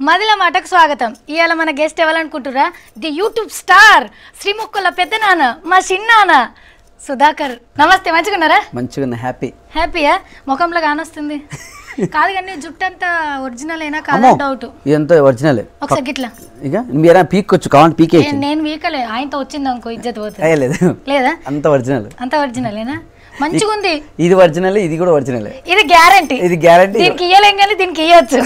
మదిల మాటకు స్వాగతం ఇవాళ మన గెస్ట్ ఎవరనుకుంటురా ది యూట్యూబ్ స్టార్ శ్రీముక్కుల పెద్ద నాన్న మా చిన్నాన్న సుధాకర్ నమస్తే మంచిగున్నారా మంచిగా ఉన్న హ్యాపీ హ్యాపీయా ముఖంలో కానొస్తుంది కాదు కానీ జుట్టు అంతా ఒరిజినల్ అయినా కాదా అమ్మో డౌట్ ఇదంతా ఒరిజినల్ ఒకసారి గిట్లా ఇక మీరా పీక్కొచ్చు కావాలి పీకే ఏ- నేను వీకలే ఆయనతో వచ్చింది అనుకో ఇజ్జత్ పోతుంది లేదు లేదా అంత ఒరిజినల్ అంత ఒరిజినలేనా మంచిగా ఉంది ఇది ఒరిజినల్ ఇది కూడా ఒరిజినల్ ఇది గ్యారంటీ ఇది గ్యారంటీ దీనికి ఇయ్యలేం కానీ దీనికి ఇయ్యొచ్చు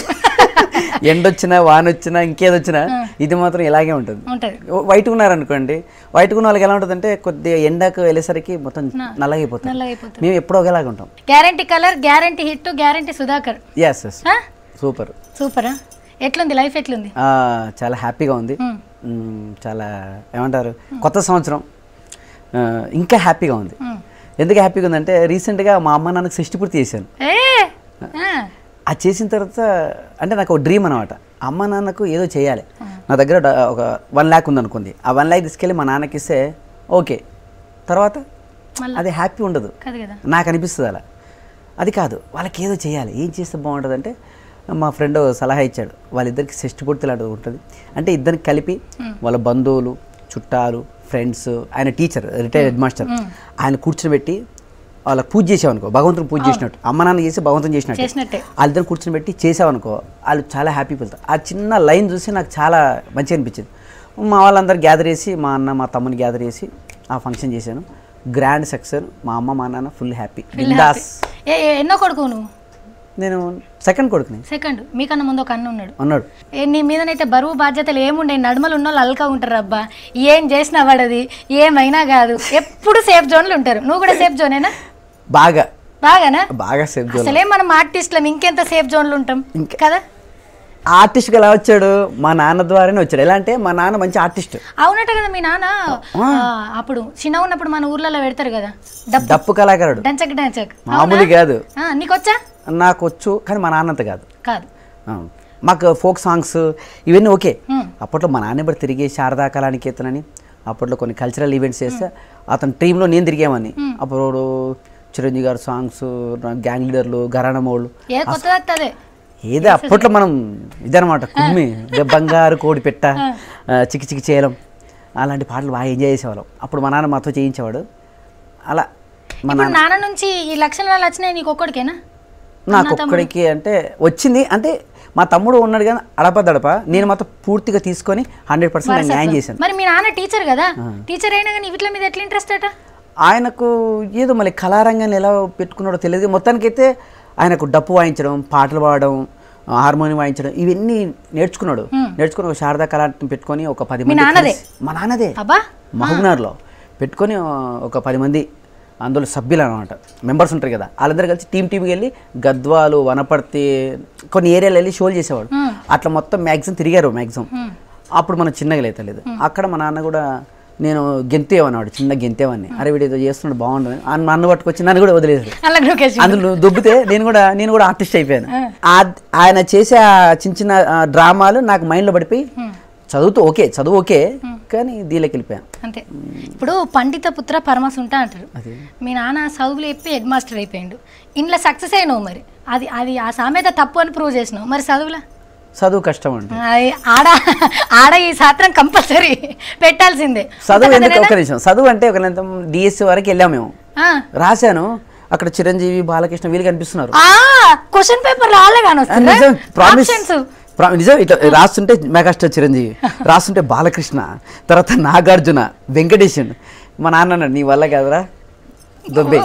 ఎండ వచ్చినా వాన వచ్చినా ఇంకేది వచ్చినా ఇది మాత్రం ఇలాగే ఉంటుంది ఉంటది వైట్ ఉన్నారనుకోండి వైట్ ఉన్న వాళ్ళకి ఎలా ఉంటుంది అంటే కొద్దిగా ఎండకు వెళ్ళేసరికి మొత్తం నల్లగైపోతుంది నల్లగైపోతుంది మేము ఎప్పుడో ఒకలాగా ఉంటాం guarantee colour guarantee hit guarantee Sudhakar yes yes ఆ? సూపర్ సూపరా ఎట్లుంది లైఫ్ ఎట్లుంది చాలా హ్యాపీగా ఉంది మ్మ్. మ్మ్, చాలా ఏమంటారు కొత్త సంవత్సరం ఆ, ఇంకా హ్యాపీగా ఉంది మ్మ్. ఎందుకు హ్యాపీగా ఉందంటే రీసెంట్గా మా అమ్మ నాన్నకి షష్టి పూర్తి చేశాను ఏ ఆ. అది చేసిన తర్వాత అంటే నాకు ఒక డ్రీమ్ అనమాట అమ్మ నాన్నకు ఏదో చేయాలి నా దగ్గర డ- ఒక వన్ ల్యాక్ ఉందనుకుంది ఆ వన్ ల్యాక్ తీసుకెళ్ళి మా నాన్నకి ఇస్తే ఓకే తర్వాత మళ్ళా అది హ్యాపీ ఉండదు కాదు కదా నాకు అనిపిస్తుంది అలా అది కాదు వాళ్ళకి ఏదో చేయాలి ఏం చేస్తే బాగుంటుంది అంటే మా ఫ్రెండ్ సలహా ఇచ్చాడు వాళ్ళిద్దరికి షష్టి పూర్తి లాంటిది ఉంటుంది అంటే ఇద్దరికి కలిపి వాళ్ళ బంధువులు చుట్టాలు ఫ్రెండ్స్ ఆయన టీచర్ రిటైర్డ్ హెడ్ మాస్టర్ ఆయన కూర్చోబెట్టి వాళ్ళకి పూజ చేసావనుకో భగవంతుని పూజ చేసినట్టు అమ్మ నాన్న చేసి భగవంతుని చేసినట్టు చేసినట్టే వాళ్ళిద్దరు కూర్చొని పెట్టి చేసావనుకో వాళ్ళు చాలా హ్యాపీ ఫీల్ ఆ చిన్న లైన్ చూసి నాకు చాలా మంచిగా అనిపించింది మా వాళ్ళందరూ గ్యాదర్ చేసి మా అన్న మా తమ్ముని గ్యాదర్ చేసి ఆ ఫంక్షన్ చేశాను గ్రాండ్ సక్సెస్ మా అమ్మ మా నాన్న ఫుల్ హ్యాపీ బిందాస్ ఏ ఏ- ఎన్నో కొడుకు నువ్వు నేను సెకండ్ కొడుకుని సెకండ్ మీకన్నా ముందు ఒక అన్న ఉన్నాడు ఉన్నాడు ఏ నీ మీదనైతే బరువు బాధ్యతలు ఏముండే నడుమలు ఉన్న వాళ్ళు అల్కా ఉంటారు అబ్బా ఏం చేసినా పడది ఏమైనా కాదు ఎప్పుడు సేఫ్ జోన్లు ఉంటారు నువ్వు కూడా సేఫ్ జోనేనా బాగా బాగానా బాగా సేఫ్ జోన్ అసలే మనం ఆర్టిస్టులం ఇంకెంత సేఫ్ జోన్లు ఉంటాం ఇంకా- కదా ఆర్టిస్ట్గా ఎలా వచ్చాడు మా నాన్న ద్వారానే వచ్చాడు ఎలా అంటే మా నాన్న మంచి ఆర్టిస్ట్ అవునట కదా మీ నాన్న ఆ, అప్పుడు చిన్న ఉన్నప్పుడు మన ఊర్లలో పెడతారు కదా డప్పు డప్పు కళాకారుడు డంచక్ డంచక్ మామూలు కాదు ఆ, నీకొచ్చా నాకు వచ్చు కానీ మా నాన్నంత కాదు కాదు ఆ. మాకు ఫోక్ సాంగ్స్ ఇవన్నీ ఓకే Hmm. అప్పట్లో మా నాన్న ఇప్పుడు తిరిగి శారదా కళానికేతనని అప్పట్లో కొన్ని కల్చరల్ ఈవెంట్స్ చేస్తే అతని టీంలో నేను తిరిగామని అప్పుడు చిరంజీవి గారు సాంగ్స్ గ్యాంగ్ లీడర్లు గరాణమోళ్ళు ఏ కొత్తది అదే ఏదో అప్పట్లో మనం ఇదనమాట కుమ్మి ఇదే బంగారు కోడి పెట్ట ఆ, చికి చికి చేయడం అలాంటి పాటలు బాగా ఎంజాయ్ చేసేవాళ్ళం అప్పుడు మా నాన్న మాతో చేయించేవాడు అలా మా ఇప్పుడు నాన్న నుంచి ఈ లక్షణాలు వచ్చినాయి నీకు ఒక్కడికేనా నాకు ఒక్కడికి అంటే వచ్చింది అంటే మా తమ్ముడు ఉన్నాడు కానీ అడపదడప నేను మాత్రం పూర్తిగా తీసుకొని హండ్రెడ్ పర్సెంట్ నేను న్యాయం చేశాను మరి మీ నాన్న టీచర్ కదా టీచర్ అయినా కానీ వీటిల మీద ఎట్లా ఇంట్రెస్ట్ అట ఆయనకు ఏదో మళ్ళీ కళారంగాన్ని ఎలా పెట్టుకున్నాడో తెలియదు మొత్తానికైతే ఆయనకు డప్పు వాయించడం పాటలు పాడడం హార్మోనియం వాయించడం ఇవన్నీ నేర్చుకున్నాడు నేర్చుకుని ఒక శారదా కళా పెట్టుకొని ఒక పది మంది నాన్నదే? కలిసి- మా నాన్నదే అబ్బా మహబూబ్నగర్లో పెట్టుకొని ఆ, ఒక పది మంది అందులో సభ్యులు అనమాట మెంబర్స్ ఉంటారు కదా వాళ్ళందరూ కలిసి టీం టీంకి వెళ్ళి గద్వాలు వనపర్తి కొన్ని ఏరియాలు వెళ్ళి షోలు చేసేవాడు అట్లా మొత్తం మ్యాక్సిమం తిరిగారు మ్యాక్సిమం అప్పుడు మనం చిన్నగా లేదు అక్కడ మా నాన్న కూడా నేను గెంతేవన్నాడు చిన్న గెంతేవాన్ని అరే వీడు ఏదో చేస్తున్నాడు బాగుంటుంది అని నన్ను పట్టుకొచ్చి నన్ను కూడా వదిలేసాడు అలా గ్రూకేష్ అందులో దొబ్బితే నేను కూడా నేను కూడా ఆర్టిస్ట్ అయిపోయాను ఆ- ఆయన చేసే ఆ చిన్న చిన్న ఆ, డ్రామాలు నాకు మైండ్లో పడిపోయి చదువుతూ ఓకే చదువు ఓకే కానీ దీనికి వెళ్ళిపోయాను అంతే ఇప్పుడు పండిత పుత్ర పరమస్ ఉంటా అంటారు మీ నాన్న చదువులు చెప్పి హెడ్ మాస్టర్ అయిపోయిండు ఇంట్లో సక్సెస్ అయినావు మరి అది అది ఆ సామెత తప్పు అని ప్రూవ్ చేసినావు మరి చదువులా చదువు కష్టం అండి అది ఆడ ఆడ ఈ శాస్త్రం కంపల్సరీ పెట్టాల్సిందే చదువు ఎందుకు ఒక నిమిషం చదువు అంటే ఒక డిఎస్సి వరకు వెళ్ళాం మేము ఆ. రాశాను అక్కడ చిరంజీవి బాలకృష్ణ వీళ్ళు కనిపిస్తున్నారు ఆ క్వశ్చన్ పేపర్ రాలే ఆ, కానీ నిజం ప్రామిస్ ఆప్షన్స్ నిజం ఇట్లా రాస్తుంటే మెగాస్టార్ చిరంజీవి రాస్తుంటే బాలకృష్ణ తర్వాత నాగార్జున వెంకటేశన్ మా నాన్న అన్నాడు నీ వల్ల కాదురా దొబ్బే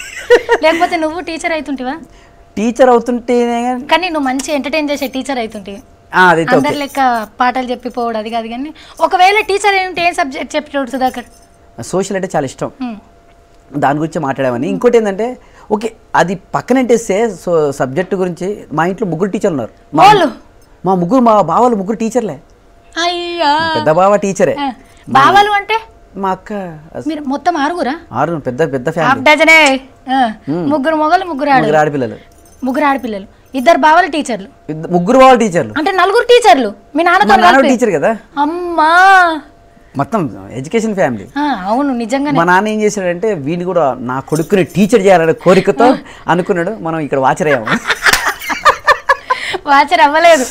లేకపోతే నువ్వు టీచర్ అవుతుంటివా టీచర్ అవుతుంటేనే కానీ కానీ నువ్వు మంచి ఎంటర్టైన్ చేసే టీచర్ అవుతుంటివి ఆ, అదైతే అందరి లెక్క పాటలు చెప్పిపోవడం అది కాదు కానీ ఒకవేళ టీచర్ అయి ఉంటే ఏం సబ్జెక్ట్ చెప్పేటోడు సుధాకర్ సోషల్ అంటే చాలా ఇష్టం హ్మ్. దాని గురించి మాట్లాడామని ఇంకోటి ఏంటంటే ఓకే అది పక్కనెట్టేస్తే సో సబ్జెక్ట్ గురించి మా ఇంట్లో ముగ్గురు టీచర్లు ఉన్నారు మా వాళ్ళు మా ముగ్గురు మా బావాలు ముగ్గురు టీచర్లే అయ్యా పెద్ద బావ టీచరే ఆ, బావాలు అంటే మా అక్క మీరు మొత్తం ఆరుగురా ఆరు పెద్ద పెద్ద హాఫ్ ఫ్యామిలీ డజనే ఆ, ముగ్గురు మొగలు ముగ్గురు ఆడు ముగ్గురు ఆడపిల్లలు ముగ్గురు ఆడపిల్లలు ఇద్దరు బావలు టీచర్లు ఇద్ద- ముగ్గురు బావ టీచర్లు అంటే నలుగురు టీచర్లు మీ మా నాన్నతో నాన్న కలిపి. టీచర్ కదా అమ్మా మొత్తం ఎడ్యుకేషన్ ఫ్యామిలీ ఆ, అవును నిజంగానే మా నాన్న ఏం చేశాడంటే వీడిని కూడా నా కొడుకుని టీచర్ చేయాలనే కోరికతో అనుకున్నాడు మనం ఇక్కడ వాచర్ అయ్యాము వాచర్ అవ్వలేదు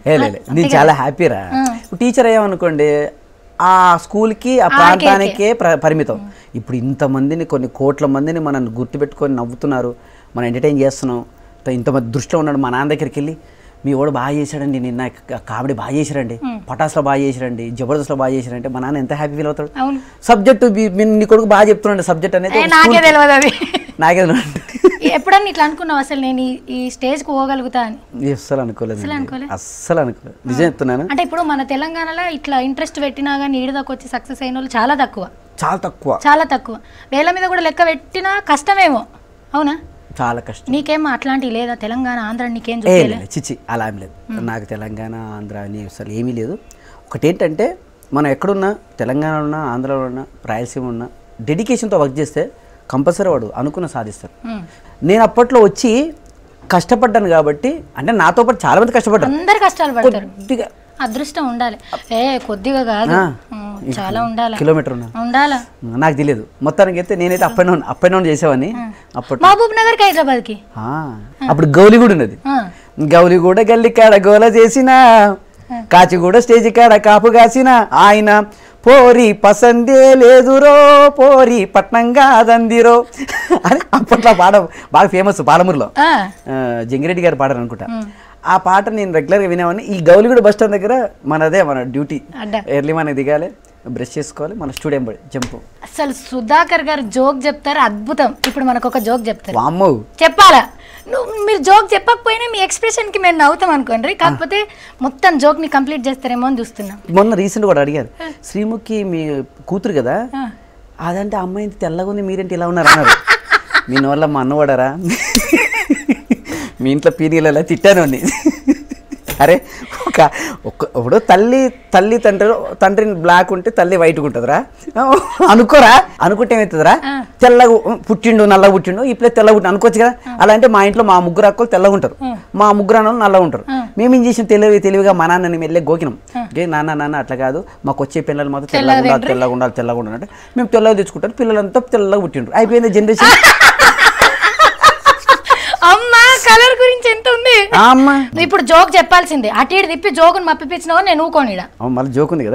ఏ లే, లే. నేను చాలా హ్యాపీరా టీచర్ అయ్యామనుకోండి ఆ స్కూల్కి ఆ ప్రాంతానికే ప్ర- పరిమితం ఇప్పుడు ఇంతమందిని కొన్ని కోట్ల మందిని మనం గుర్తుపెట్టుకొని నవ్వుతున్నారు మనం ఎంటర్టైన్ చేస్తున్నాం త- ఇంతమంది దృష్టిలో ఉన్నాడు మా నాన్న దగ్గరికి వెళ్ళి మీ వాడు బాగా చేశాడండి నిన్న క- కామెడీ బాగా చేశారండి పటాస్లో బాగా చేశారండి జబర్దస్త్లో బాగా చేశారంటే మా నాన్న ఎంత హ్యాపీ ఫీల్ అవుతాడు అవును సబ్జెక్టు నీ కొడుకు బాగా చెప్తున్నాడు సబ్జెక్ట్ అనేది ఏ, ఒక నాకే school- తెలియదు అది నాకే తెలియదు. ఎప్పుడన్నా ఇట్లా అనుకున్నావు అసలు నేను ఈ- ఈ స్టేజ్కి పోగలుగుతా అని అస్సలు అనుకోలేదు అస్సలు అనుకోలే? అస్సలు అనుకోలేదు నిజం చెప్తున్నాను అంటే ఇప్పుడు మన తెలంగాణలో ఇట్లా ఇంట్రెస్ట్ పెట్టినా కానీ ఈడ దాకా వచ్చి సక్సెస్ అయిన వాళ్ళు చాలా తక్కువ చాలా తక్కువ చాలా తక్కువ వేల మీద కూడా లెక్క పెట్టినా కష్టమేమో అవునా చాలా కష్టం నీకేం అట్లాంటివి లేదా తెలంగాణ ఆంధ్ర నీకేం ఏ చూపలే లేదు చిచి అలా ఏం లేదు నాకు తెలంగాణ ఆంధ్ర అని అసలు ఏమీ లేదు ఒకటేంటంటే మనం ఎక్కడున్నా తెలంగాణలో ఉన్నా ఆంధ్రాలో ఉన్నా రాయలసీమ ఉన్నా డెడికేషన్తో వర్క్ చేస్తే కంపల్సరీ వాడు అనుకున్న సాధిస్తారు ఉమ్. నేను అప్పట్లో వచ్చి కష్టపడ్డాను కాబట్టి అంటే నాతో పాటు చాలా మంది కష్టపడ్డారు అందరు కష్టాలు పడతారు కొద్దిగా అదృష్టం ఉండాలి ఏ కొద్దిగా కాదు ఆ. ఉమ్, చాలా ఉండాలి కిలోమీటర్ ఉన్నా ఉండాలా నాకు తెలియదు మొత్తానికి అయితే నేనైతే up and down up and down చేసేవాడిని అప్పట్లో మహబూబ్ నగర్కి హైదరాబాద్కి ఆ, అప్పుడు గౌలి కూడా ఉన్నది ఆ. గౌలి కూడా గల్లి కాడ గోల చేసిన కాచిగూడ స్టేజ్ కాడ కాపు కాసిన ఆయన పోరి పసందే లేదురో పోరి పట్నంగా దందిరో అని అప్పట్లో పాట బాగా ఫేమస్ పాలమూరులో ఆ. ఆ, జంగిరెడ్డి గారు పాడారు అనుకుంటా ఆ పాట నేను రెగ్యులర్గా వినేవాడిని ఈ గౌలిగూడ బస్ స్టాండ్ దగ్గర మనదే మన డ్యూటీ అడ్డ ఎర్లీ మనకి దిగాలి బ్రష్ చేసుకోవాలి మన స్టూడియం జంపు అసలు సుధాకర్ గారు జోక్ చెప్తారు అద్భుతం ఇప్పుడు మనకు ఒక జోక్ చెప్తారు వామ్మో చెప్పాలా నువ్వు మీరు జోక్ చెప్పకపోయినా మీ ఎక్స్ప్రెషన్కి మేము నవ్వుతాం అనుకోండి కాకపోతే మొత్తం జోక్ని కంప్లీట్ చేస్తారేమో అని చూస్తున్నాం మొన్న రీసెంట్ కూడా అడిగారు శ్రీముఖి మీ కూతురు కదా ఆ. అదంటే అమ్మాయి ఇంత తెల్లగా ఉంది మీరేంటి ఇలా ఉన్నారు అన్నారు మీ వల్ల మా అన్న వాడారా మీ ఇంట్లో పీనీలలో తిట్టాను అని అరే ఒక ఒక ఇప్పుడు తల్లి తల్లి తండ్రి తండ్రిని బ్లాక్ ఉంటే తల్లి వైట్గా ఉంటుందిరా అనుకోరా అనుకుంటే ఏమవుతుందిరా తెల్లగా పుట్టిండు నల్లగా పుట్టిండు ఇప్పుడు తెల్లగా పుట్టిండు అనుకోవచ్చు కదా అలా అంటే మా ఇంట్లో మా ముగ్గురు అక్కలు తెల్లగా ఉంటారు మా ముగ్గురు అన్నలు నల్లగా ఉంటారు మేము ఏం చేసాం తెలివి తెలివిగా మా నాన్నని మెల్లే గోకినాం ఏ నాన్న నాన్న అట్లా కాదు మాకు వచ్చే పిల్లలు మాత్రం తెల్లగా ఉండాలి తెల్లగా ఉండాలి తెల్లగా ఉండాలి అంటే మేము తెల్లగా తెచ్చుకుంటారు పిల్లలంతా తెల్లగా పుట్టిండ్రు అయిపోయింది జనరేషన్ అమ్మ కలర్ గురించి ఎంత ఉంది అమ్మ నువ్వు ఇప్పుడు జోక్ చెప్పాల్సిందే అటు ఇటు తిప్పి జోకుని మప్పిపించినావు నేను ఊకోనిడా అవును, మళ్ళీ జోక్ ఉంది కదా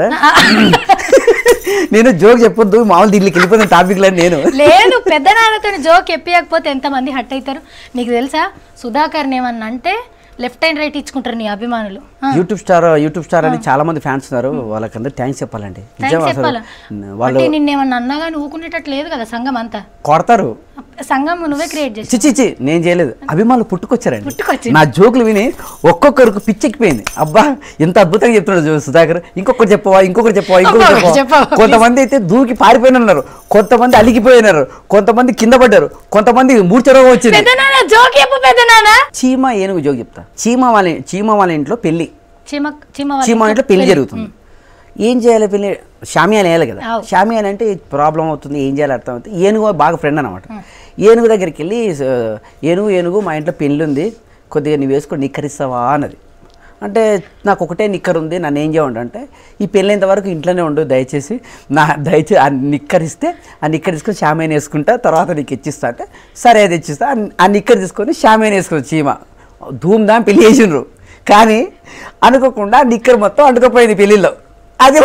నేను జోక్ చెప్పొద్దు మామూలు దీనికి వెళ్ళిపోయిన టాపిక్ లేదు నేను లేదు పెద్ద నాన్నతో జోక్ చెప్పియకపోతే ఎంతమంది హట్ అవుతారు నీకు తెలుసా సుధాకర్ని ఏమన్నా అంటే లెఫ్ట్ అండ్ రైట్ ఇచ్చుకుంటారు నీ అభిమానులు ఆ, యూట్యూబ్ స్టార్ యూట్యూబ్ స్టార్ అని చాలా మంది ఫ్యాన్స్ ఉన్నారు వాళ్ళకందరూ థ్యాంక్స్ చెప్పాలండి నిజం థ్యాంక్స్ అసలు చెప్పాలా వాళ్ళు అంటే నిన్నేమన్నా అన్నా కానీ ఊకునేటట్టు లేదు కదా సంఘం అంతా కొడతారు సంఘం నువ్వే క్రియేట్ చేసి చిచ్చి చి నేను చేయలేదు అభిమానులు పుట్టుకొచ్చారండి పుట్టుకొచ్చి నా జోకులు విని ఒక్కొక్కరికి పిచ్చెక్కిపోయింది అబ్బా ఎంత అద్భుతంగా చెప్తున్నాడు జో- సుధాకర్ ఇంకొకటి చెప్పవా ఇంకొకటి చెప్పవా ఇంకొకటి ఇంకొకటి చెప్పవా చెప్పవా, కొంతమంది అయితే దూకి పారిపోయిన ఉన్నారు కొంతమంది అలిగిపోయినారు కొంతమంది కింద పడ్డారు కొంతమంది మూర్ఛ రోగం వచ్చింది పెద్ద నాన్న జోక్ చెప్పు పెద్ద నాన్న చీమ ఏనుగు జోక్ చెప్తా చీమ వాళ్ళ చీమ వాళ్ళ ఇంట్లో పెళ్లి చీమ చీమ వాళ్ళ చీమ ఇంట్లో పెళ్లి జరుగుతుంది ఏం చేయాలి పెళ్లి షామియాని వేయాలి కదా అవు. షామియాని అంటే ప్రాబ్లం అవుతుంది ఏం చేయాలి అర్థం అవుతుంది ఏనుగు బాగా ఫ్రెండ్ అనమాట ఏనుగు దగ్గరికి వెళ్ళి "స- ఏనుగు ఏనుగు మా ఇంట్లో పెళ్ళి ఉంది కొద్దిగా నువ్వు వేసుకొని నిక్కరిస్తావా అన్నది అంటే నాకు ఒకటే నిక్కర్ ఉంది నన్ను ఏం చేయమంటే అంటే ఈ పెళ్ళైనంత వరకు ఇంట్లోనే ఉండు దయచేసి నా దయచేసి ఆ నిక్కర్ ఇస్తే ఆ నిక్కర్ తీసుకొని షామేన్ వేసుకుంటా తర్వాత నీకు ఇచ్చిస్తా అంటే సరే అది ఇచ్చిస్తా ఆ- ఆ నిక్కర్ తీసుకొని షామేన్ వేసుకుని చీమ ధూమ్ ధామ్ పెళ్లి చేసిండ్రు కానీ అనుకోకుండా ఆ నిక్కర్ మొత్తం అంటుకపోయింది పెళ్ళిలో అది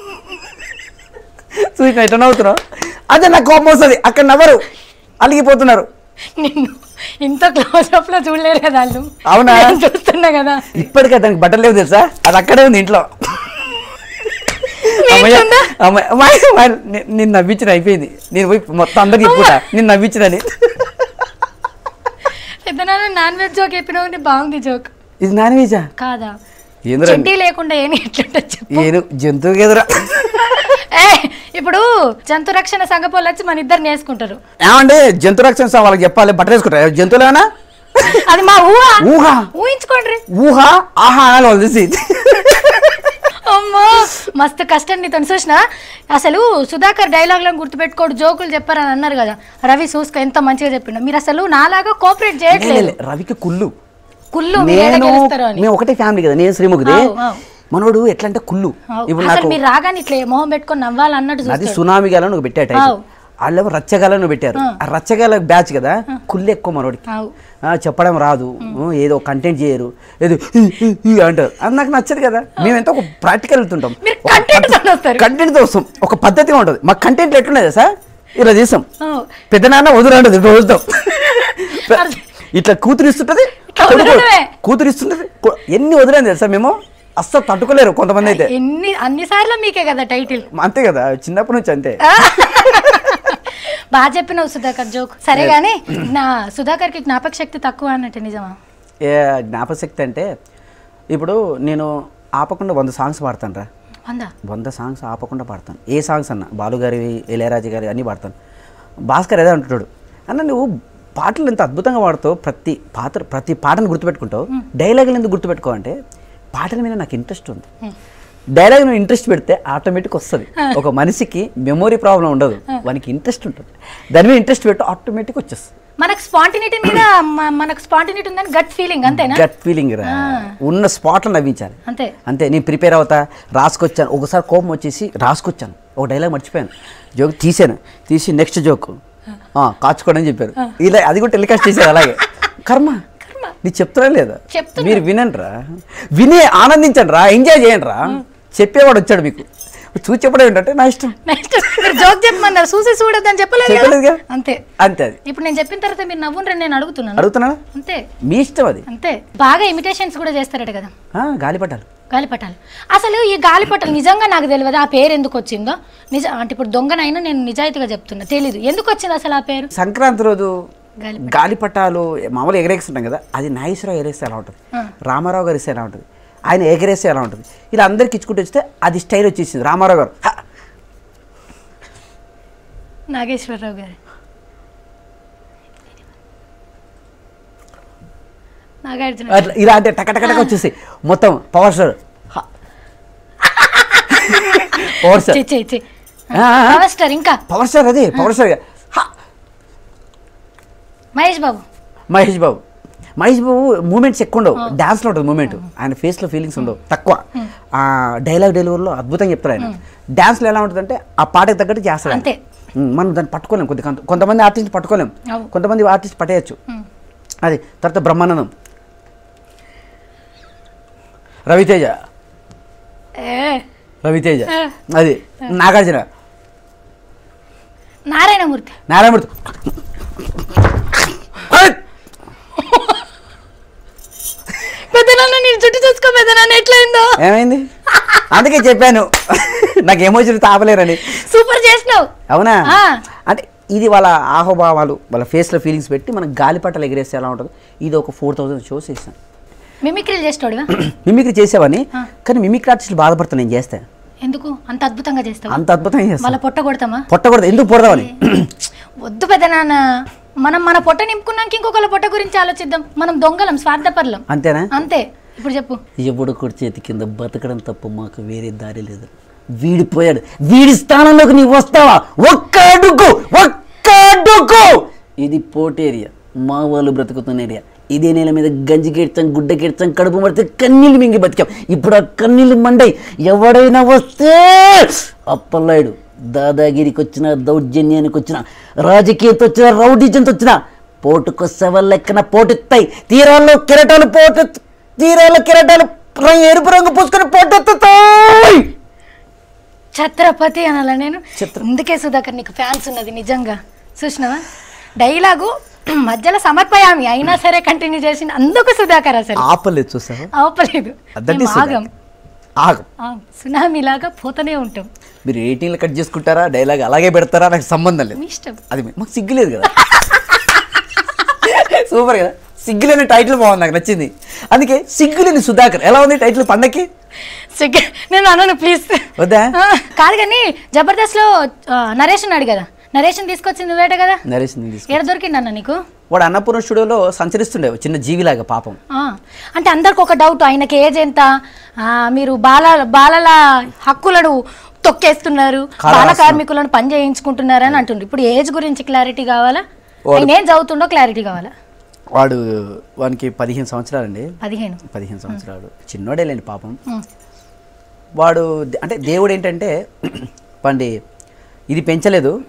చూసిన ఎట్లా నవ్వుతున్నావు అదే నాకు కోపం వస్తుంది అక్కడ నవ్వరు అలిగిపోతున్నారు నిన్ను ఇంత క్లోజ్ అప్ లో చూడలేరు కదా వాళ్ళు అవునా? నేను చూస్తున్నా కదా ఇప్పటికే దానికి బట్టలు లేవు తెలుసా అది అక్కడే ఉంది ఇంట్లో మీ అమ్మయ్య, ఇంట్లో ఉందా? అమ్మయ్య, అమ్మాయి, అమ్మాయి, నే- నేను నవ్వించిన అయిపోయింది నేను పోయి మొత్తం అందరికి చెప్పుకుంటా నేను నవ్వించినని పెద్ద నాన్న నాన్ వెజ్ జోక్ చెప్పినావు అంటే బాగుంది జోక్ ఇది నాన్ వెజా కాదా ఏంద్రా చెడ్డీ లేకుండా ఏమి ఎట్లుంటుంది చెప్పు ఏను జంతువు ఎదురా ఏ ఇప్పుడు జంతు రక్షణ సంఘ పోలు వచ్చి మన ఇద్దరు నేర్చుకుంటారు ఏమండి జంతు రక్షణ సా- వాళ్ళకి చెప్పాలి బట్టలు వేసుకుంటారు జంతువులు ఏమైనా అది మా ఊహ ఊహ ఊహించుకోండి ఊహ ఆహా అనాలి వాళ్ళు తెలిసి అమ్మో మస్తు కష్టం నీతో చూసిన అసలు సుధాకర్ డైలాగ్లను గుర్తుపెట్టుకోడు జోకులు చెప్పారని అన్నారు కదా రవి చూసుకో ఎంత మంచిగా చెప్పిండు మీరు అసలు నాలాగా కోఆపరేట్ లే, చేయట్లేదు లే, రవికి కుళ్ళు కుళ్ళు మీరు ఏడ నేను గెలుస్తారు అని మేము ఒకటే ఫ్యామిలీ కదా నేను శ్రీముఖిది అవు, అవు. మనోడు ఎట్లా అంటే కుళ్ళు అవు. ఇప్పుడు అసలు నాకు మీరు రాగానే ఇట్లా మొహం పెట్టుకొని నవ్వాలన్నట్టు అది చూస్తారు సునామీ గాలని ఒక పెట్టే టైప్ అవు. వాళ్ళు రచ్చగలను పెట్టారు ఆ రచ్చగల బ్యాచ్ కదా కుళ్ళు ఎక్కువ మనోడికి అవు ఆ, చెప్పడం రాదు ఊ, ఏదో కంటెంట్ చేయరు ఏదో "ఈ, ఈ, ఈ" అంటారు అది నాకు నచ్చదు కదా మేము ఎంతో ఒక ప్రాక్టికల్ వెళ్తుంటాం మీరు కంటెంట్ తో వస్తారు కంటెంట్తో వస్తాం ఒక పద్ధతిగా ఉంటుంది మా కంటెంట్ ఎట్లున్నది సార్ ఇలా చేస్తాం అవు. పెద్ద నాన్న వదులంటది ఇట్లా వదులుతాం ఇట్లా కూతురిస్తుంటది ఇట్లా కొడుకు వదలడమే. కూతురిస్తుంటది కొ- ఎన్ని వదిలేదు తెలుసా మేము అస్సలు తట్టుకోలేరు కొంతమంది అయితే ఎన్ని అన్ని సార్లు మీకే కదా టైటిల్ అంతే కదా చిన్నప్పటి నుంచి అంతే బాగా చెప్పినావు సుధాకర్ జోక్ సరే కానీ నా సుధాకర్కి జ్ఞాపక శక్తి తక్కువ అన్నట్టు నిజమా ఏ జ్ఞాపశక్తి అంటే ఇప్పుడు నేను ఆపకుండా వంద సాంగ్స్ పాడతాను రా వందా వంద సాంగ్స్ ఆపకుండా పాడతాను ఏ సాంగ్స్ అన్న బాలుగారివి ఇళయరాజు గారి అన్నీ పాడతాను భాస్కర్ ఏదో అంటున్నాడు అన్న నువ్వు పాటలు ఎంత అద్భుతంగా పాడుతావు ప్రతి పాత్ర ప్రతి పాటను గుర్తుపెట్టుకుంటావు డైలాగులు ఎందుకు గుర్తుపెట్టుకో అంటే పాటల మీద నాకు ఇంట్రెస్ట్ ఉంది డైలాగ్ నువ్వు ఇంట్రెస్ట్ పెడితే ఆటోమేటిక్ వస్తుంది ఒక మనిషికి మెమొరీ ప్రాబ్లం ఉండదు వానికి ఇంట్రెస్ట్ ఉంటుంది దాని మీద ఇంట్రెస్ట్ పెట్టు ఆటోమేటిక్ వచ్చేస్తుంది మనకు స్పాంటినిటీ మీద మ- మనకు స్పాంటినిటీ ఉందని గట్ ఫీలింగ్ అంతేనా గట్ ఫీలింగ్ రా ఉన్న స్పాట్లో నవ్వించాలి అంతే అంతే నేను ప్రిపేర్ అవుతా రాసుకొచ్చాను ఒకసారి కోపం వచ్చేసి రాసుకొచ్చాను ఒక డైలాగ్ మర్చిపోయాను జోక్ తీసాను తీసి నెక్స్ట్ జోక్ కాచుకోండి అని చెప్పారు ఇలా అది కూడా టెలికాస్ట్ చేశారు అలాగే కర్మ నీకు చెప్తున్నా లేదా చెప్తున్నా. మీరు వినండి రా విని ఆనందించండి రా ఎంజాయ్ చేయండి రా చెప్పేవాడు వచ్చాడు మీకు చూసి చెప్పడం ఏంటంటే నా ఇష్టం నెక్స్ట్ మీరు జోక్ చెప్పమన్నారు చూసి చూడొద్దని చెప్పలేదు కదా? చెప్పలేదుగా అంతే అంతే అది ఇప్పుడు నేను చెప్పిన తర్వాత మీరు నవ్వునరని నేను అడుగుతున్నాను అడుగుతున్నా అంతే మీ ఇష్టం అది అంతే బాగా ఇమిటేషన్స్ కూడా చేస్తారట కదా ఆ, గాలిపటాలు గాలిపటాలు అసలు ఈ గాలిపటాలు నిజంగా నాకు తెలియదు ఆ పేరు ఎందుకు వచ్చిందో నిజ అంటే ఇప్పుడు దొంగనైనా నేను నిజాయితీగా చెప్తున్నా తెలీదు ఎందుకు వచ్చింది అసలు ఆ పేరు సంక్రాంతి రోజు గాలి గాలిపటాలు మామూలు ఎగరేస్తుంటాం కదా అది నాగేశ్వరరావు ఎగరేస్తే ఎలా ఉంటుంది ఆ. రామారావు గారు ఇస్తే ఎలా ఉంటుంది ఆయన ఎగరేస్తే ఎలా ఉంటుంది ఇలా అందరికి ఇచ్చుకుంటూ వస్తే అది స్టైల్ వచ్చేసింది రామారావు గారు "హ, నాగేశ్వరరావు గారు నాగార్జున అట్లా ఇలా అంటే టక టక టక వచ్చేసి మొత్తం పవర్ స్టార్ హ. పవర్ స్టార్ చి, చి, చి. ఆ, ఆ, ఆ. పవర్ స్టార్ ఇంకా పవర్ స్టార్ అది పవర్ స్టార్ హ. మహేష్ బాబు మహేష్ బాబు మహేష్ బాబు మూమెంట్స్ ఎక్కువ ఉండవు డాన్స్లో ఉంటుంది మూమెంట్ ఆయన ఫేస్లో ఫీలింగ్స్ ఉండవు తక్కువ ఆ డైలాగ్ డెలివరీలో అద్భుతంగా చెప్తారు ఆయన డాన్స్లో ఎలా ఉంటుందంటే ఆ పాటకి తగ్గట్టు చేస్తాడు ఆయన. అంతే. ఉమ్, మనం దాన్ని పట్టుకోలేం కొద్ది కొంత- కొంతమంది ఆర్టిస్ట్ పట్టుకోలేం అవును. కొంతమంది ఆర్టిస్ట్ పట్టేయచ్చు అది తర్వాత బ్రహ్మానందం రవితేజ ఏ రవితేజ ఆ. అది నాగార్జున నారాయణమూర్తి నారాయణమూర్తి ఏయ్! పెద్దనాన్న నేను చుట్టూ చూసుకో పెద్దనాన్న ఎట్లయిందో ఏమైంది అందుకే చెప్పాను నాకు ఎమోషన్ తాపలేరని సూపర్ చేసినావు అవునా ఆ. అంటే ఇది వాళ్ళ ఆహోభావాలు వాళ్ళ ఫేస్లో ఫీలింగ్స్ పెట్టి మనం గాలిపటాలు ఎగిరేస్తే ఎలా ఉంటుంది ఇది ఒక ఫోర్ థౌసండ్ షోస్ చేసాను మిమిక్రీలు చేస్తాడుగా మిమిక్రీ చేసేవని కానీ మిమిక్రీ ఆర్టిస్టులు బాధపడతాను నేను చేస్తే ఎందుకు అంత అద్భుతంగా చేస్తావు అంత అద్భుతంగా చేస్తాను వాళ్ళ పొట్ట కొడతామా పొట్టకూడదు ఎందుకు పొడదామని వద్దు పెద్దనాన్న మనం మన పొట్ట నింపుకున్నాక ఇంకొకళ్ళ పొట్ట గురించి ఆలోచిద్దాం మనం దొంగలం స్వార్థపరులం అంతేనా అంతే ఇప్పుడు చెప్పు ఎవడు కొడి చేతి కింద బతకడం తప్ప మాకు వేరే దారి లేదు వీడిపోయాడు వీడి స్థానంలోకి నీవు వస్తావా ఒక్క అడుగు ఒక్క అడుగు ఇది పోటీ ఏరియా మా వాళ్ళు బ్రతుకుతున్న ఏరియా ఇదే నేల మీద గంజి కెడ్చాం గుడ్డ కెడ్చాం కడుపు మడితే కన్నీళ్ళు మింగి బతికాం ఇప్పుడు ఆ కన్నీళ్ళు మండై ఎవడైనా వస్తే అప్పల్లాయుడు దాదాగిరికి వచ్చిన దౌర్జన్యానికి వచ్చిన రాజకీయంతో వచ్చిన రౌడీజంతో వచ్చిన పోటుకొస్తావా లెక్కన పోటెత్తాయి తీరాల్లో కెరటాలు పోటు తీరాల కెరటాలు రంగు ఎరుపు రంగు పూసుకొని పోటెత్తుతాయి ఛత్రపతి అనాలా నేను ఛత్ర- అందుకే సుధాకర్ నీకు ఫ్యాన్స్ ఉన్నది నిజంగా చూసినావా డైలాగు మధ్యలో సమర్పయామి అయినా సరే కంటిన్యూ చేసిన అందుకు సుధాకర్ అసలు ఆపలేదు చూసావా అవపలేదు దట్ మేము ఈస్ ఆగం ఆగం ఆ, సునామీ లాగా పోతూనే ఉంటాం మీరు ఎయిటీన్లు కట్ చేసుకుంటారా డైలాగ్ అలాగే పెడతారా నాకు సంబంధం లేదు మీ ఇష్టం అది మీ- మాకు సిగ్గులేదు కదా సూపర్ కదా సిగ్గులేని టైటిల్ బాగుంది నాకు నచ్చింది అందుకే సిగ్గులేని సుధాకర్ ఎలా ఉంది టైటిల్ పండక్కి సిగ్గు నేను అనను ప్లీజ్ వద్దా కాదు కానీ జబర్దస్త్ లో నరేషన్ అడిగి కదా నరేషన్ తీసుకొచ్చింది నువ్వేట కదా నరేష్ నేను తీసుకు ఏడ దొరికిందన్న నీకు వాడు అన్నపూర్ణ స్టూడియోలో సంచరిస్తుండే ఓ చిన్న జీవిలాగా పాపం ఆ, అంటే అందరికి ఒక డౌట్ ఆయనకి ఏజ్ ఎంత ఆ, మీరు బాల బాలల హక్కులను తొక్కేస్తున్నారు కాల బాల రాస్తున్నారు. కార్మికులను పని చేయించుకుంటున్నారు అని అంటుండ్రు ఇప్పుడు ఏజ్ గురించి క్లారిటీ కావాలా వాడు- ఆయన ఏం చదువుతుండో క్లారిటీ కావాలా వాడు వానికి పదిహేను సంవత్సరాలండి పదిహేను పదిహేను సంవత్సరాలు చిన్నోడే లేండి పాపం ఉమ్, వాడు దే- అంటే దేవుడు ఏంటంటే పండి ఇది పెంచలేదు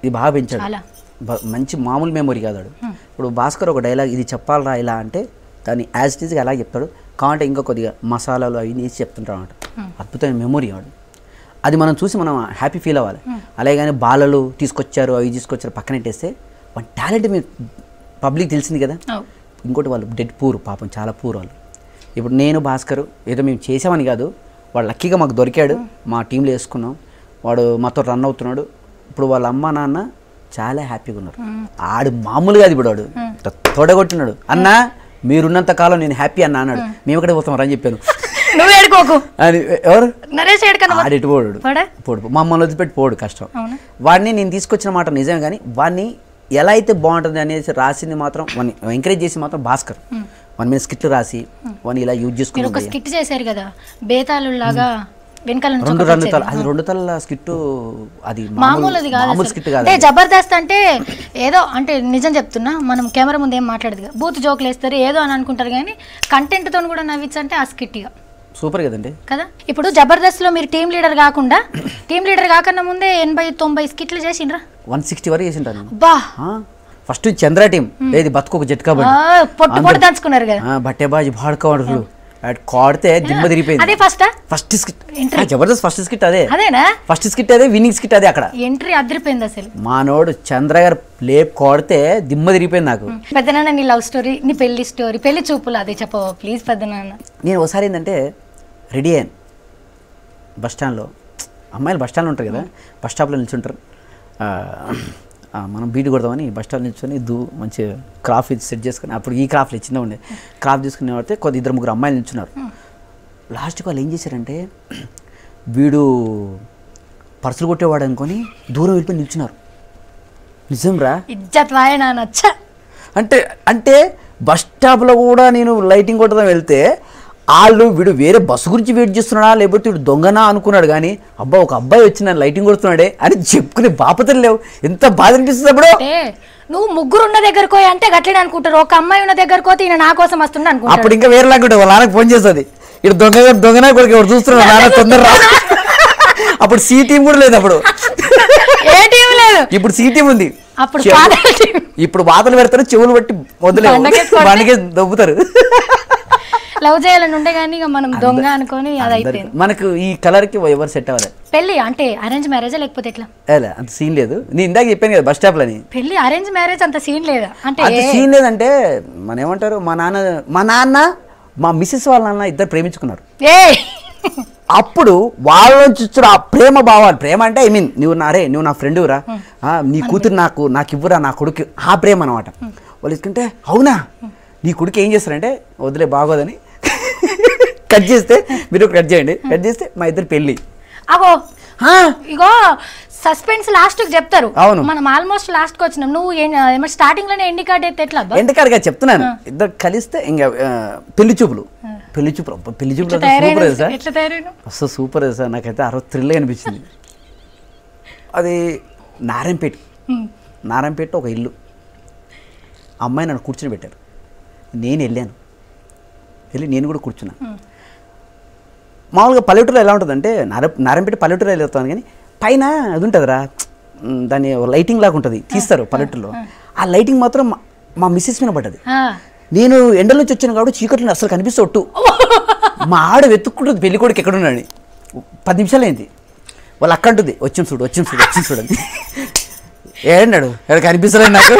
ఇది బాగా పెంచాడు చాలా బ- మంచి మామూలు మెమొరీ కాదు వాడు. ఇప్పుడు భాస్కర్ ఒక డైలాగ్ ఇది చెప్పాలరా ఇలా అంటే దాన్ని యాజ్ ఇట్ ఈస్గా అలా చెప్తాడు కావాలంటే ఇంకా కొద్దిగా మసాలాలు అవి వేసి చెప్తుంటాడు అనమాట అద్భుతమైన మెమొరీ వాడు అది మనం చూసి మనం హ్యాపీ ఫీల్ అవ్వాలి అలాగే కానీ బాలలు తీసుకొచ్చారు అవి తీసుకొచ్చారు పక్కన పెట్టేస్తే వాళ్ళ టాలెంట్ మీరు పబ్లిక్ తెలిసింది కదా అవు. ఇంకోటి వాళ్ళు డెడ్ పూర్ పాపం చాలా పూర్ వాళ్ళు ఇప్పుడు నేను భాస్కర్ ఏదో మేము చేసామని కాదు వాడు లక్కీగా మాకు దొరికాడు మా టీంలో వేసుకున్నాం వాడు మాతో రన్ అవుతున్నాడు ఇప్పుడు వాళ్ళ అమ్మ నాన్న చాలా హ్యాపీగా ఉన్నారు ఆడు మామూలుగా అది ఇప్పుడు వాడు ఇట్లా తొడగొట్టినాడు అన్న మీరున్నంత కాలం నేను హ్యాపీ అన్న అన్నాడు మేము ఎక్కడ పోతాం రా అని చెప్పాను నువ్వు ఏడుకోకు అని ఎవరు నరేష్ ఏడుకన్నా ఆడిటి పోడు పడా పోడు మమ్మల్ని వదిలిపెట్టి పోడు కష్టం అవునా వాడిని నేను తీసుకొచ్చిన మాట నిజం కానీ వాడిని ఎలా అయితే బాగుంటుంది అనేసి రాసింది మాత్రం వాడిని ఎంకరేజ్ చేసి మాత్రం భాస్కర్ వాని మీద స్కిట్లు రాసి వాడిని ఇలా యూజ్ మీరు ఒక చేసుకుని స్కిట్ చేశారు కదా బేతాళు లాగా వెనకాల నుంచి రెండు ఒకటి రెండు వచ్చేది. తల అది రెండు తల స్కిట్ అది మామూలుది కాదు మామూలు అసలు. స్కిట్ కాదు అంటే జబర్దస్త్ అంటే ఏదో అంటే నిజం చెప్తున్నా మనం కెమెరా ముందు ఏం మాట్లాడదు కదా బూత్ జోకులు వేస్తారు ఏదో అని అనుకుంటారు కానీ కంటెంట్ తో కూడా నవ్వించంటే ఆ స్కిట్ ఇక సూపర్ కదండి కదా ఇప్పుడు జబర్దస్త్ లో మీరు టీం లీడర్ కాకుండా టీం లీడర్ కాకన్నా ముందే ఎనభై తొంభై స్కిట్లు చేసిండ్రా వన్ సిక్స్టీ వరకు చేసింటాను నేను బా ఫస్ట్ చంద్ర టీం ఏది బతుకు జట్ ఆ, కాబట్టి పొట్టు పొట్టు దంచుకున్నారు కదా బట్టెబాజీ బాడుకోవడలు అటు కొడితే దిమ్మ తిరిగిపోయింది అదే ఫస్టా first skit Jabardasth first skit అదే అదేనా ఫస్ట్ స్కిట్ అదే విన్నింగ్ స్కిట్ అదే అక్కడ ఎంట్రీ అదిరిపోయింది అసలు మానోడు చంద్ర గారు లేప్ కొడితే దిమ్మ తిరిగిపోయింది నాకు పెద్దనాన్న నీ లవ్ స్టోరీ నీ పెళ్లి స్టోరీ పెళ్లి చూపులు అదే చెప్పవా ప్లీజ్ పెద్దనాన్న నేను ఒకసారి ఏంటంటే రెడీ అయ్యాను బస్ స్టాండ్లో అమ్మాయిలు బస్ స్టాండ్లో ఉంటారు కదా బస్ స్టాప్లో నిల్చుంటారు ఆ, ఆ, మనం బీట్ కొడదామని బస్ స్టాండ్ నిల్చొని దూ మంచి క్రాఫ్ ఇది సెట్ చేసుకుని అప్పుడు ఈ క్రాఫ్ట్ చిన్న ఉండే క్రాఫ్ తీసుకునే పడితే కొద్ది ఇద్దరు ముగ్గురు అమ్మాయిలు నిల్చున్నారు లాస్ట్కి వాళ్ళు ఏం చేశారంటే వీడు పర్సులు కొట్టేవాడు అనుకొని దూరం వెళ్ళిపోయి నిల్చున్నారు నిజం రా ఇజ్జత్ వాయ నాన్న చ్చ. అంటే అంటే బస్ స్టాప్లో కూడా నేను లైటింగ్ కొట్టడం వెళ్తే వాళ్ళు వీడు వేరే బస్సు గురించి వెయిట్ చేస్తున్నాడా లేకపోతే వీడు దొంగనా అనుకున్నాడు కానీ అబ్బా ఒక అబ్బాయి వచ్చి నన్ను లైటింగ్ కొడుతున్నాడే అని చెప్పుకునే బాపతలు లేవు ఎంత బాధ అనిపిస్తుంది అప్పుడు అంటే నువ్వు ముగ్గురు ఉన్న దగ్గరకు పోయి అంటే గట్లనే అనుకుంటారు ఒక అమ్మాయి ఉన్న దగ్గరకు పోతే ఈయన నా కోసం వస్తుండ అనుకుంటారు అప్పుడు ఇంకా వేరే లాగా వాళ్ళ నాన్నకి ఫోన్ చేస్తుంది ఇటు దొంగ దొంగనా కొడుకు ఎవరు చూస్తున్నాడు నాన్న తొందర రా అప్పుడు సి టీం కూడా లేదు అప్పుడు ఏ టీం లేదు ఇప్పుడు సి టీం ఉంది అప్పుడు చెవు- పాదాల టీం ఇప్పుడు వాతలు పెడతారు చెవులు బట్టి వదిలేవు బండకేసి కొడితే- బండకే దొబ్బుతారు లవ్ చేయాలని ఉండే కానీ ఇక మనం దొంగ అనుకొని అది అయిపోయింది మనకు ఈ కలర్కి ఎవరు సెట్ అవ్వాలి పెళ్లి అంటే అరేంజ్ మ్యారేజా లేకపోతే ఎట్లా ఏలే, అంత సీన్ లేదు నేను ఇందాక చెప్పాను కదా బస్ స్టాప్లో అని పెళ్లి అరేంజ్ మ్యారేజ్ అంత సీన్ లేదా అంటే అంత సీన్ లేదంటే మన ఏమంటారు మా నాన్న మా నాన్న మా మిస్సెస్ వాళ్ళ నాన్న ఇద్దరు ప్రేమించుకున్నారు ఏ అప్పుడు వాళ్ళ నుంచి వచ్చిన ఆ ప్రేమ భావాలు ప్రేమ అంటే ఐ మీన్ నువ్వు నా రే నువ్వు నా ఫ్రెండ్ రా ఆ, నీ కూతురు నాకు నాకు ఇవ్వరా నా కొడుకు ఆ ప్రేమ అనమాట వాళ్ళు ఇసుకుంటే అవునా నీ కొడుకు ఏం చేస్తారంటే వదిలే బాగోదని కట్ చేస్తే మీరు కట్ చేయండి కట్ చేస్తే మా ఇద్దరు పెళ్ళి అగో ఆ, ఇగో సస్పెన్స్ లాస్ట్ కి చెప్తారు అవును. మనం ఆల్మోస్ట్ లాస్ట్ కి వచ్చినాం నువ్వు ఏం స్టార్టింగ్ లోనే ఎండి కార్డ్ అయితే ఎట్లా అబ్బా? ఎండకాడిగా చెప్తున్నాను ఇద్దరు కలిస్తే ఇంకా ఆ, పెళ్లి చూపులు పెళ్లి చూపులు అబ్బా, పెళ్లి చూపులు ఎట్లా అసలు సూపర్ తయారైన సార్ ఎట్లా తయారైన అసలు సూపర్ సార్ నాకైతే అరవై థ్రిల్ అనిపించింది అది నారాయణపేట నారాయణపేట ఒక ఇల్లు అమ్మాయి నన్ను కూర్చొని పెట్టారు నేను వెళ్ళాను వెళ్ళి నేను కూడా కూర్చున్నా మామూలుగా పల్లెటూరులో ఎలా ఉంటుందంటే నార నారాయణపేట పల్లెటూరులో వెళ్తాను కానీ పైన అది ఉంటుందిరా ఉమ్, దాని లైటింగ్ లాగా ఉంటుంది తీస్తారు పల్లెటూరులో ఆ లైటింగ్ మాత్రం మా- మా మిస్సెస్ మీద పడ్డది ఆ, నేను ఎండల నుంచి వచ్చాను కాబట్టి చీకట్లో అసలు కనిపిస్తే ఒట్టు మా ఆడ వెతుక్కుంటుంది పెళ్లి కొడుకు ఎక్కడున్నాడని పది నిమిషాలు అయింది వాళ్ళు అక్క అంటుంది వచ్చింది చూడు వచ్చింది చూడు వచ్చింది చూడండి ఏడన్నాడు ఎక్కడ కనిపిస్తలేదు నాకు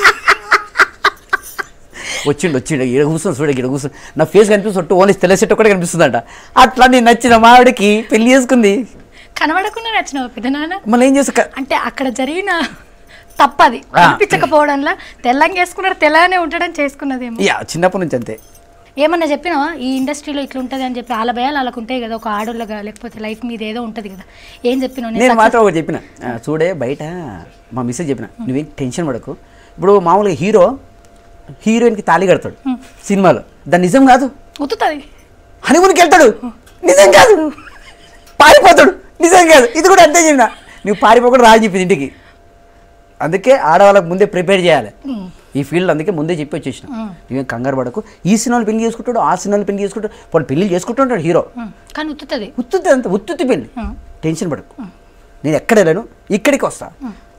వచ్చిండు వచ్చిండు ఈడ కూర్చొని చూడ ఈడ కూర్చొని నా ఫేస్ కనిపిస్తుంటే ఓన్లీ తెల్ల సెట్ ఒక్కటే కనిపిస్తుందంట అట్లా నేను నచ్చిన మా ఆవిడకి పెళ్లి చేసుకుంది కనబడకుండా నచ్చినావు పెద్ద నాన్న మళ్ళీ ఏం చేస్తా అంటే అక్కడ జరిగిన తప్పది ఆ. కనిపించకపోవడంలో తెల్లంగా వేసుకున్నాడు తెల్లగానే ఉంటాడని చేసుకున్నదేమో యా చిన్నప్పటి నుంచి అంతే ఏమన్నా చెప్పినావా ఈ ఇండస్ట్రీలో ఇట్లా ఉంటుంది అని చెప్పి వాళ్ళ భయాలు వాళ్ళకు ఉంటాయి కదా ఒక ఆడోళ్ళగా లేకపోతే లైఫ్ మీద ఏదో ఉంటుంది కదా ఏం చెప్పినావు నేను నేను మాత్రం ఒకటి చెప్పిన ఆ, చూడే బయట మా మిస్సెస్ చెప్పిన నువ్వేం టెన్షన్ పడకు ఇప్పుడు మామూలుగా హీరో హీరోయిన్కి తాళి కడతాడు సినిమాలో దాని నిజం కాదు ఉతుతుంది హనీమూన్కి వెళ్తాడు నిజం కాదు పారిపోతాడు నిజం కాదు ఇది కూడా అంతే చెప్పిన నువ్వు పారిపోకుండా రాని చెప్పింది ఇంటికి అందుకే ఆడవాళ్ళకి ముందే ప్రిపేర్ చేయాలి ఈ ఫీల్డ్ అందుకే ముందే చెప్పి వచ్చేసిన నువ్వేం కంగారు పడకు ఈ సినిమాలు పెళ్లి చేసుకుంటాడు ఆ సినిమాలు పెళ్లి చేసుకుంటాడు వాళ్ళు పెళ్లి చేసుకుంటుంటాడు హీరో కానీ ఉత్తుతుంది ఉత్తుత్తి అంత ఉత్తుత్తి పెళ్ళి టెన్షన్ పడకు నేను ఎక్కడ వెళ్ళాను ఇక్కడికి వస్తా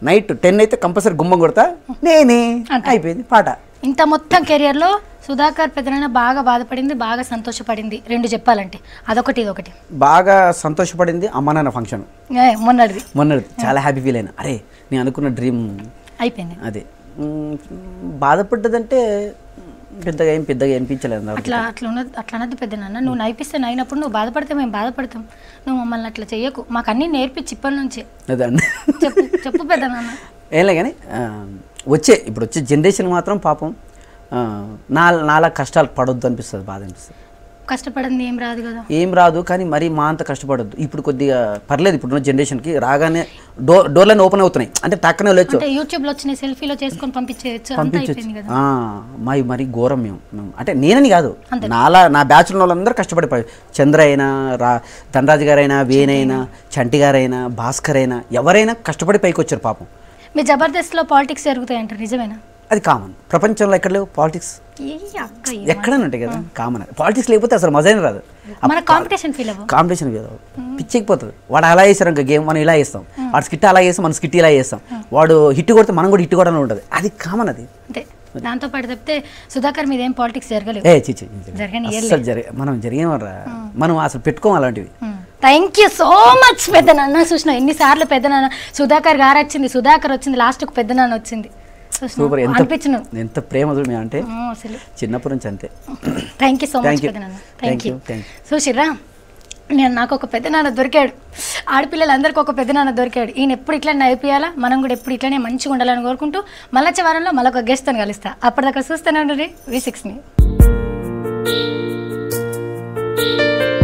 నైట్ టెన్ అయితే కంపల్సరీ గుమ్మం కొడతా నేనే అయిపోయింది పాట ఇంత మొత్తం కెరియర్లో సుధాకర్ పెద్దనైనా బాగా బాధపడింది బాగా సంతోషపడింది రెండు చెప్పాలంటే అదొకటి ఇదొకటి బాగా సంతోషపడింది అమ్మ నాన్న ఫంక్షన్ ఏ, మొన్నటిది మొన్న చాలా హ్యాపీ ఫీల్ అయినా అరే నేను అనుకున్న డ్రీమ్ అయిపోయింది అదే మ్, బాధపడ్డదంటే పెద్దగా ఏం పెద్దగా అనిపించలేదు నాకు. అట్లా అట్లా ఉన్నది అట్లా అనద్దు పెద్ద నాన్న నువ్వు నైపిస్తే నైనప్పుడు నువ్వు బాధపడితే మేము బాధపడతాం నువ్వు మమ్మల్ని అట్లా చెయ్యకు మాకు అన్నీ నేర్పించి ఇప్పటి నుంచే అదే అండి చెప్పు చెప్పు పెద్ద నాన్న ఏంలే కానీ ఆ, వచ్చే ఇప్పుడు వచ్చే జనరేషన్ మాత్రం పాపం ఆ, నా నాలా కష్టాలు పడొద్దు అనిపిస్తుంది బాధ అనిపిస్తుంది కష్టపడింది ఏం రాదు కదా ఏం రాదు కానీ మరీ మా అంత కష్టపడొద్దు ఇప్పుడు కొద్దిగా పర్లేదు ఇప్పుడున్న జనరేషన్కి రాగానే డోర్ డోర్లన్నీ ఓపెన్ అవుతున్నాయి అంటే టక్కనే వెళ్ళొచ్చు అంటే యూట్యూబ్ లో వచ్చిన సెల్ఫీలో చేసుకొని పంపించేయచ్చు అంతా అయిపోయింది కదా ఆ, మావి మరి ఘోరం మేము మేము అంటే నేనని కాదు నాలా నా బ్యాచ్లో వాళ్ళందరూ కష్టపడిపోయి చంద్ర అయినా రా ధనరాజు గారైనా వేణైనా చంటి గారైనా భాస్కర్ అయినా ఎవరైనా కష్టపడి పైకి వచ్చారు పాపం మీ జబర్దస్త్లో పాలిటిక్స్ జరుగుతాయి అంటారు నిజమేనా అది కామన్ ప్రపంచంలో ఎక్కడ లేవు పాలిటిక్స్ ఏ అక్క ఏ ఎక్కడైనా ఉంటాయి కదా కామన్ పాలిటిక్స్ లేకపోతే అసలు మజైన రాదు మన కాంపిటీషన్ ఫీల్ అవ్వ కాంపిటీషన్ కదా పిచ్చెక్కిపోతుంది వాడు అలా వేసారు ఇంకా గేమ్ మనం ఇలా వేస్తాం వాడు స్కిట్ అలా వేస్తాం మనం స్కిట్ ఇలా వేస్తాం వాడు హిట్ కొడితే మనం కూడా హిట్ కొడాలని ఉంటుంది అది కామన్ అది అంతే దాంతో పాటు చెప్తే సుధాకర్ మీద ఏం పాలిటిక్స్ జరగలేవు ఏ చిచి జరగని అసలు జరిగే మనం జరిగేమరా మనం అసలు పెట్టుకోం అలాంటివి థ్యాంక్ యూ సో మచ్ పెద్ద నాన్న చూసిన ఎన్నిసార్లు పెద్ద నాన్న సుధాకర్ గారు వచ్చింది సుధాకర్ వచ్చింది లాస్ట్కు పెద్ద నాన్న వచ్చింది సూపర్ ఎంత అనిపించను ఎంత ప్రేమ చూడు మేము అంటే అసలు చిన్నప్పటి నుంచి అంతే thank you so much Thank you. పెద్ద నాన్న Thank thank you you, thank చూసిర్రా నేను నాకు ఒక పెద్ద నాన్న దొరికాడు ఆడపిల్లలందరికీ ఒక పెద్ద నాన్న దొరికాడు ఈయన ఎప్పుడు ఇట్లనే అయిపోయాలా మనం కూడా ఎప్పుడు ఇట్లనే మంచిగా ఉండాలని కోరుకుంటూ మళ్ళీ వచ్చే వారంలో మళ్ళీ ఒక గెస్ట్ని కలుస్తా అప్పటిదాకా చూస్తూనే ఉండండి వి సిక్స్ని